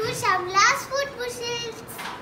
to Shamla's Food Bushes.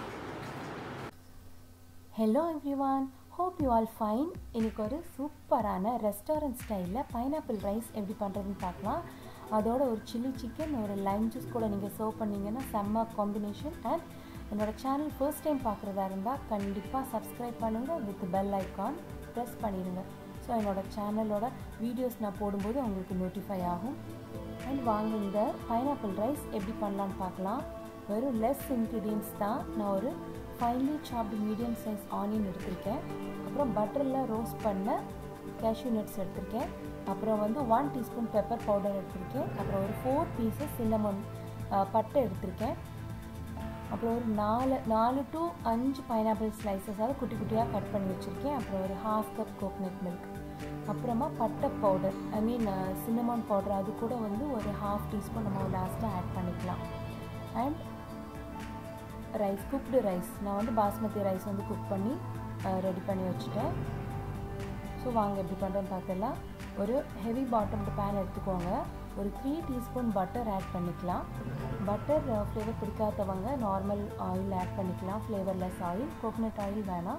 Hello everyone hope you all fine இன்னைக்கு ஒரு சூப்பரான restaurant ஸ்டைலில் பைனாப்பிள் ரைஸ் எப்படி பண்ணுறதுன்னு பார்க்கலாம் அதோட ஒரு சில்லி சிக்கன் ஒரு லைம் ஜூஸ் கூட நீங்கள் சர்வ் பண்ணீங்கன்னா செம்ம காம்பினேஷன் அண்ட் என்னோடய சேனல் ஃபர்ஸ்ட் டைம் பார்க்குறதா இருந்தால் கண்டிப்பாக சப்ஸ்கிரைப் பண்ணுங்கள் வித் பெல் ஐக்கான் ப்ரெஸ் பண்ணிடுங்க ஸோ என்னோடய சேனலோட வீடியோஸ் நான் போடும்போது உங்களுக்கு நோட்டிஃபை ஆகும் அண்ட் வாங்க இந்த பைனாப்பிள் ரைஸ் எப்படி பண்ணலான்னு பார்க்கலாம் வெறும் லெஸ் இன்க்ரீடியன்ஸ் தான் நான் ஒரு ஃபைன்லி சாப்டு மீடியம் சைஸ் ஆனியன் எடுத்திருக்கேன் அப்புறம் பட்டரில் ரோஸ்ட் பண்ண கேஷ்யூ நட்ஸ் எடுத்திருக்கேன் அப்புறம் வந்து ஒன் டீஸ்பூன் பெப்பர் பவுடர் எடுத்திருக்கேன் அப்புறம் ஒரு ஃபோர் பீசஸ் சின்னமன் பட்டை எடுத்திருக்கேன் அப்புறம் ஒரு நாலு நாலு டு அஞ்சு பைனாப்பிள் ஸ்லைசஸ் அதாவது குட்டி குட்டியாக கட் பண்ணி வச்சுருக்கேன் அப்புறம் ஒரு ஹாஃப் கப் கோகனட் மில்க் அப்புறமா பட்டை powder I mean cinnamon powder அது கூட வந்து ஒரு ஹாஃப் டீஸ்பூன் நம்ம லாஸ்ட்டாக ஆட் பண்ணிக்கலாம் அண்ட் ரைஸ் குக்டு ரைஸ் நான் வந்து பாஸ்மதி ரைஸ் வந்து குக் பண்ணி ரெடி பண்ணி வச்சுட்டேன் ஸோ வாங்க எப்படி பண்ணுறேன்னு பார்த்துடலாம் ஒரு ஹெவி பாட்டம்டு பேன் எடுத்துக்கோங்க ஒரு த்ரீ டீஸ்பூன் பட்டர் ஆட் பண்ணிக்கலாம் பட்டர் ஃப்ளேவர் பிடிக்காதவங்க நார்மல் ஆயில் ஆட் பண்ணிக்கலாம் ஃப்ளேவர்லெஸ் ஆயில் கோகனட் ஆயில் வேணாம்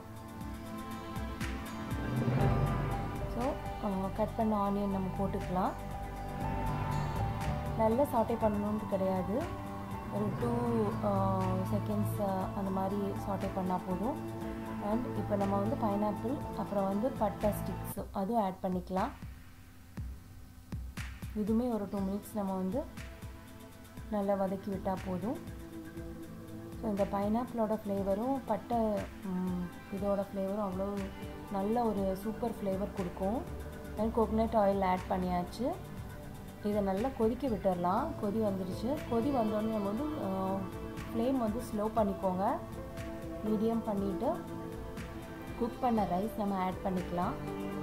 ஸோ கட் பண்ண ஆனியன் நம்ம போட்டுக்கலாம் நல்லா சாட்டை பண்ணணுன்ட்டு கிடையாது ஒரு டூ செகண்ட்ஸ் அந்த மாதிரி சாட்டை பண்ணால் போதும் அண்ட் இப்போ நம்ம வந்து பைனாப்பிள் அப்புறம் வந்து பட்டை ஸ்டிக்ஸ் அதுவும் ஆட் பண்ணிக்கலாம் இதுவுமே ஒரு டூ மினிட்ஸ் நம்ம வந்து நல்லா வதக்கி விட்டால் போதும் ஸோ இந்த பைனாப்பிளோட ஃப்ளேவரும் பட்டை இதோட ஃப்ளேவரும் அவ்வளோ நல்ல ஒரு சூப்பர் ஃப்ளேவர் கொடுக்கும் அண்ட் கோகனட் ஆயில் ஆட் பண்ணியாச்சு இதை நல்லா கொதிக்க விட்டுடலாம் கொதி வந்துடுச்சு கொதி வந்தோடனே நம்ம வந்து ஃப்ளேம் வந்து ஸ்லோ பண்ணிக்கோங்க மீடியம் பண்ணிவிட்டு குக் பண்ண ரைஸ் நம்ம ஆட் பண்ணிக்கலாம்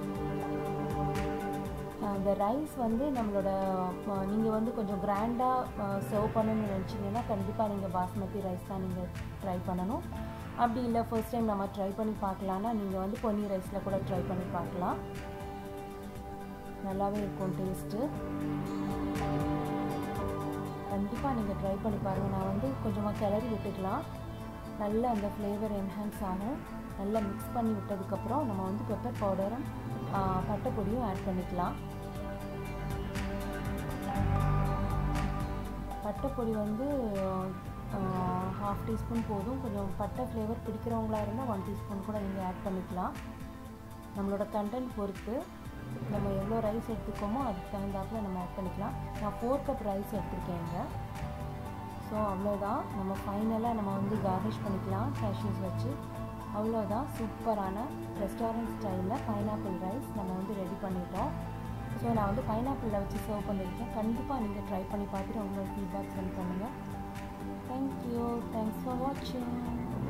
அந்த ரைஸ் வந்து நம்மளோட நீங்கள் வந்து கொஞ்சம் கிராண்டாக சர்வ் பண்ணணும்னு நினச்சிங்கன்னா கண்டிப்பாக நீங்கள் பாஸ்மதி ரைஸ் தான் நீங்கள் ட்ரை பண்ணணும் அப்படி இல்லை ஃபர்ஸ்ட் டைம் நம்ம ட்ரை பண்ணி பார்க்கலான்னா நீங்கள் வந்து பொன்னி ரைஸில் கூட ட்ரை பண்ணி பார்க்கலாம் நல்லாவே இருக்கும் டேஸ்ட்டு கண்டிப்பாக நீங்கள் ட்ரை பண்ணி பாருங்கள் நான் வந்து கொஞ்சமாக கிளறி விட்டுக்கலாம் நல்ல அந்த ஃப்ளேவர் என்ஹான்ஸ் ஆகும் நல்லா மிக்ஸ் பண்ணி விட்டதுக்கப்புறம் நம்ம வந்து பெப்பர் பவுடரும் பட்டை பொடியும் ஆட் பண்ணிக்கலாம் பட்டை பொடி வந்து ஹாஃப் டீஸ்பூன் போதும் கொஞ்சம் பட்டை ஃப்ளேவர் பிடிக்கிறவங்களா இருந்தால் ஒன் டீஸ்பூன் கூட நீங்கள் ஆட் பண்ணிக்கலாம் நம்மளோட கண்டென்ட் பொறுத்து நம்ம எவ்வளோ ரைஸ் எடுத்துக்கோமோ அதுக்கு தகுந்தாப்பில் நம்ம ஆட் பண்ணிக்கலாம் நான் ஃபோர் கப் ரைஸ் எடுத்திருக்கேங்க ஸோ அவ்வளோதான் நம்ம ஃபைனலாக நம்ம வந்து கார்னிஷ் பண்ணிக்கலாம் கேஷ்யூஸ் வச்சு அவ்வளோதான் சூப்பரான ரெஸ்டாரண்ட் ஸ்டைலில் பைனாப்பிள் ரைஸ் நம்ம வந்து ரெடி பண்ணிட்டோம் ஸோ நான் வந்து பைனாப்பிளில் வச்சு சர்வ் பண்ணியிருக்கேன் கண்டிப்பாக நீங்கள் ட்ரை பண்ணி பார்த்துட்டு உங்களோட ஃபீட்பேக் சென்ட் பண்ணுங்கள் தேங்க்யூ தேங்க்ஸ் ஃபார் வாட்சிங்